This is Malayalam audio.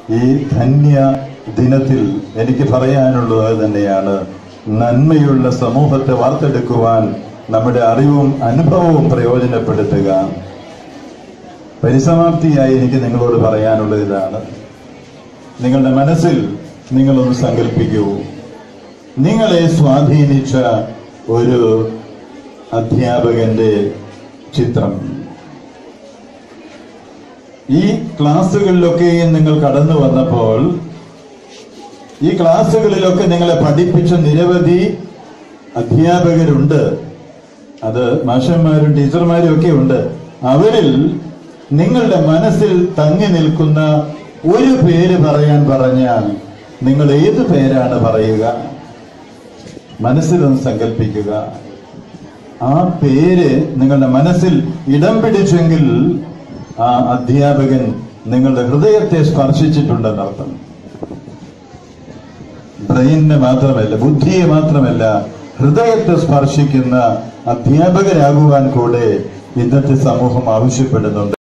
ഈ ധന്യ ദിനത്തിൽ എനിക്ക് പറയാനുള്ളത് അത് തന്നെയാണ് നന്മയുള്ള സമൂഹത്തെ വാർത്തെടുക്കുവാൻ നമ്മുടെ അറിവും അനുഭവവും പ്രയോജനപ്പെടുത്തുക പരിസമാപ്തിയായി എനിക്ക് നിങ്ങളോട് പറയാനുള്ളത് ഇതാണ് നിങ്ങളുടെ മനസ്സിൽ നിങ്ങളൊന്ന് സങ്കല്പിക്കൂ നിങ്ങളെ സ്വാധീനിച്ച ഒരു അധ്യാപകന്റെ ചിത്രം ഈ ക്ലാസ്സുകളിലൊക്കെയും നിങ്ങൾ കടന്നു വന്നപ്പോൾ ഈ ക്ലാസ്സുകളിലൊക്കെ നിങ്ങളെ പഠിപ്പിച്ച നിരവധി അധ്യാപകരുണ്ട് അത് മാഷന്മാരും ടീച്ചർമാരും ഒക്കെ ഉണ്ട് അവരിൽ നിങ്ങളുടെ മനസ്സിൽ തങ്ങി നിൽക്കുന്ന ഒരു പേര് പറയാൻ പറഞ്ഞാൽ നിങ്ങൾ ഏത് പേരാണ് പറയുക മനസ്സിലൊന്ന് സങ്കല്പിക്കുക ആ പേര് നിങ്ങളുടെ മനസ്സിൽ ഇടം പിടിച്ചെങ്കിൽ ആ അധ്യാപകൻ നിങ്ങളുടെ ഹൃദയത്തെ സ്പർശിച്ചിട്ടുണ്ടെന്നർത്ഥം ബ്രെയിനിനെ മാത്രമല്ല ബുദ്ധിയെ മാത്രമല്ല ഹൃദയത്തെ സ്പർശിക്കുന്ന അധ്യാപകരാകുവാൻ കൂടെ ഇന്നത്തെ സമൂഹം ആവശ്യപ്പെടുന്നുണ്ട്